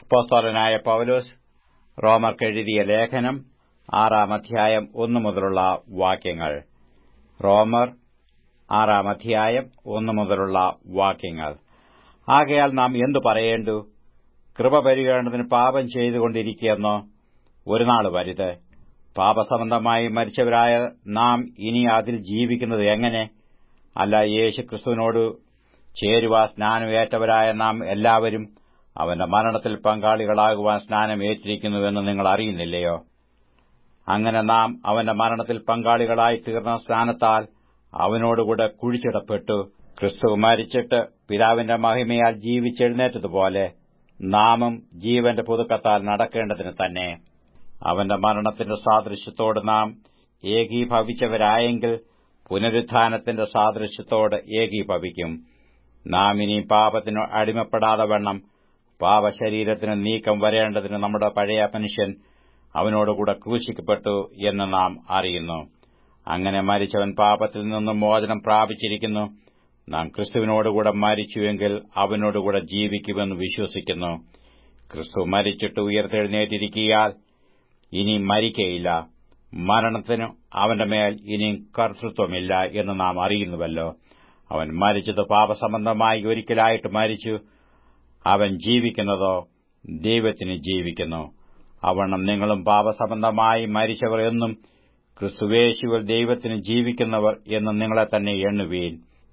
അപ്പോസ്തലനായ പൌലോസ് റോമർക്കെഴുതിയ ലേഖനം ആറാം അധ്യായം ഒന്നു മുതലുള്ള വാക്യങ്ങൾ റോമർ ആറാം അധ്യായം ഒന്നു മുതലുള്ള വാക്യങ്ങൾ ആകയാൽ നാം എന്തു പറയേണ്ടു കൃപ പരിഗണനത്തിന് പാപം ചെയ്തുകൊണ്ടിരിക്കുകയെന്നോ ഒരു നാൾ വരുത് പാപസംബന്ധമായി മരിച്ചവരായ നാം ഇനി അതിൽ ജീവിക്കുന്നത് എങ്ങനെ അല്ല യേശു ക്രിസ്തുവിനോട് ചേരുവാ സ്നാനമേറ്റവരായ നാം എല്ലാവരും അവന്റെ മരണത്തിൽ പങ്കാളികളാകുവാൻ സ്നാനം ഏറ്റിരിക്കുന്നുവെന്ന് നിങ്ങൾ അറിയുന്നില്ലയോ അങ്ങനെ നാം അവന്റെ മരണത്തിൽ പങ്കാളികളായി തീർന്ന സ്നാനത്താൽ അവനോടുകൂടെ കുഴിച്ചിടപ്പെട്ടു ക്രിസ്തു മരിച്ചിട്ട് പിതാവിന്റെ മഹിമയാൽ ജീവിച്ചെഴുന്നേറ്റതുപോലെ നാമും ജീവന്റെ പുതുക്കത്താൽ നടക്കേണ്ടതിന് തന്നെ അവന്റെ മരണത്തിന്റെ സാദൃശ്യത്തോട് നാം ഏകീഭവിച്ചവരായെങ്കിൽ പുനരുത്ഥാനത്തിന്റെ സാദൃശ്യത്തോട് ഏകീഭവിക്കും നാം ഇനി പാപത്തിന് അടിമപ്പെടാതെ വണ്ണം പാപശരീരത്തിന് നീക്കം വരേണ്ടതിന് നമ്മുടെ പഴയ മനുഷ്യൻ അവനോടുകൂടെ ക്രൂശിക്കപ്പെട്ടു എന്ന് നാം അറിയുന്നു അങ്ങനെ മരിച്ചവൻ പാപത്തിൽ നിന്നും മോചനം പ്രാപിച്ചിരിക്കുന്നു നാം ക്രിസ്തുവിനോടുകൂടെ മരിച്ചുവെങ്കിൽ അവനോടുകൂടെ ജീവിക്കുമെന്ന് വിശ്വസിക്കുന്നു ക്രിസ്തു മരിച്ചിട്ട് ഉയർത്തെഴുന്നേറ്റിരിക്കിയാൽ ഇനി മരിക്കയില്ല മരണത്തിനു അവന്റെ മേൽ ഇനി കർത്തൃത്വമില്ല എന്ന് നാം അറിയുന്നുവല്ലോ അവൻ മരിച്ചത് പാപസംബന്ധമായി ഒരിക്കലായിട്ട് മരിച്ചു അവൻ ജീവിക്കുന്നതോ ദൈവത്തിന് ജീവിക്കുന്നു അവണ്ണം നിങ്ങളും പാപസംബന്ധമായി മരിച്ചവർ എന്നും ക്രിസ്തുവേശുവിൽ ദൈവത്തിന് ജീവിക്കുന്നവർ എന്നും നിങ്ങളെ തന്നെ എണ്ണുവീൻ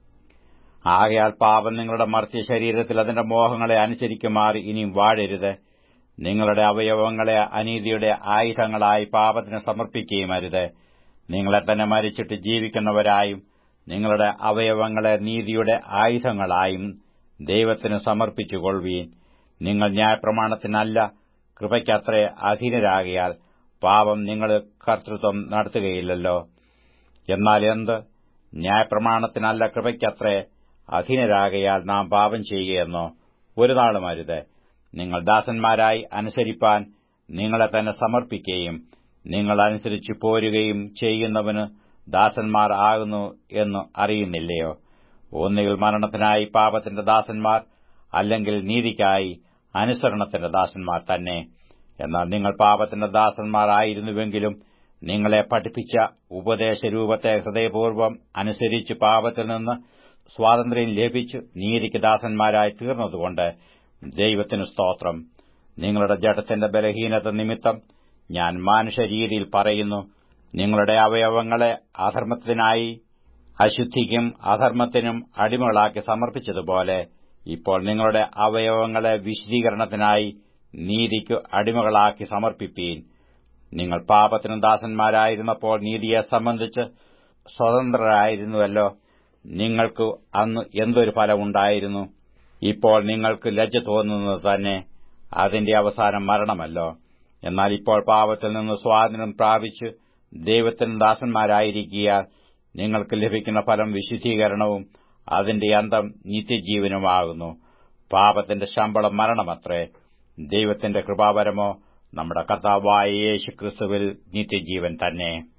ആകയാൽ പാപം നിങ്ങളുടെ മർത്തി ശരീരത്തിൽ അതിന്റെ മോഹങ്ങളെ അനുസരിക്കുമാറി ഇനിയും വാഴരുത് നിങ്ങളുടെ അവയവങ്ങളെ അനീതിയുടെ ആയുധങ്ങളായി പാപത്തിന് സമർപ്പിക്കുകയും അരുത് നിങ്ങളെ തന്നെ മരിച്ചിട്ട് ജീവിക്കുന്നവരായും നിങ്ങളുടെ അവയവങ്ങളെ നീതിയുടെ ആയുധങ്ങളായും ദൈവത്തിന് സമർപ്പിച്ചുകൊള്ളുവീൻ നിങ്ങൾ ന്യായപ്രമാണത്തിനല്ല കൃപയ്ക്കത്രേ അധീനരാകിയാൽ പാപം നിങ്ങൾ കർത്തൃത്വം നടത്തുകയില്ലല്ലോ എന്നാൽ എന്ത് ന്യായപ്രമാണത്തിനല്ല കൃപയ്ക്കത്രേ അധീനരാകയാൽ നാം പാപം ചെയ്യുകയെന്നോ ഒരു നാളും അരുത് നിങ്ങൾ ദാസന്മാരായി അനുസരിപ്പാൻ നിങ്ങളെ തന്നെ സമർപ്പിക്കുകയും നിങ്ങൾ അനുസരിച്ചു പോരുകയും ചെയ്യുന്നവന് ദാസന്മാർ ആകുന്നു എന്ന് അറിയുന്നില്ലയോ ഒന്നുകിൽ മരണത്തിനായി പാപത്തിന്റെ ദാസന്മാർ അല്ലെങ്കിൽ നീതിക്കായി അനുസരണത്തിന്റെ ദാസന്മാർ തന്നെ എന്നാൽ നിങ്ങൾ പാപത്തിന്റെ ദാസന്മാരായിരുന്നുവെങ്കിലും നിങ്ങളെ പഠിപ്പിച്ച ഉപദേശരൂപത്തെ ഹൃദയപൂർവ്വം അനുസരിച്ച് പാപത്തിൽ നിന്ന് സ്വാതന്ത്ര്യം ലഭിച്ചു നീതിക്ക് ദാസന്മാരായി തീർന്നതുകൊണ്ട് ദൈവത്തിന് സ്തോത്രം നിങ്ങളുടെ ജഡത്തിന്റെ ബലഹീനത നിമിത്തം ഞാൻ മാനുഷരീതിയിൽ പറയുന്നു നിങ്ങളുടെ അവയവങ്ങളെ അധർമ്മത്തിനായി അശുദ്ധിക്കും അധർമ്മത്തിനും അടിമകളാക്കി സമർപ്പിച്ചതുപോലെ ഇപ്പോൾ നിങ്ങളുടെ അവയവങ്ങളെ വിശദീകരണത്തിനായി നീതിക്കു അടിമകളാക്കി സമർപ്പിപ്പീൻ നിങ്ങൾ പാപത്തിനും ദാസന്മാരായിരുന്നപ്പോൾ നീതിയെ സംബന്ധിച്ച് സ്വതന്ത്രരായിരുന്നുവല്ലോ നിങ്ങൾക്ക് അന്ന് എന്തൊരു ഫലമുണ്ടായിരുന്നു ഇപ്പോൾ നിങ്ങൾക്ക് ലജ്ജ തോന്നുന്നത് തന്നെ അതിന്റെ അവസാനം മരണമല്ലോ എന്നാൽ ഇപ്പോൾ പാപത്തിൽ നിന്ന് സ്വാതന്ത്ര്യം പ്രാപിച്ച് ദൈവത്തിന് ദാസന്മാരായിരിക്കുക നിങ്ങൾക്ക് ലഭിക്കുന്ന ഫലം വിശുദ്ധീകരണവും അതിന്റെ അന്തം നിത്യജീവനുമാകുന്നു പാപത്തിന്റെ ശമ്പളം മരണമത്രേ ദൈവത്തിന്റെ കൃപാപരമോ നമ്മുടെ കർത്താവായ യേശു ക്രിസ്തുവിൽ നിത്യജീവൻ തന്നെ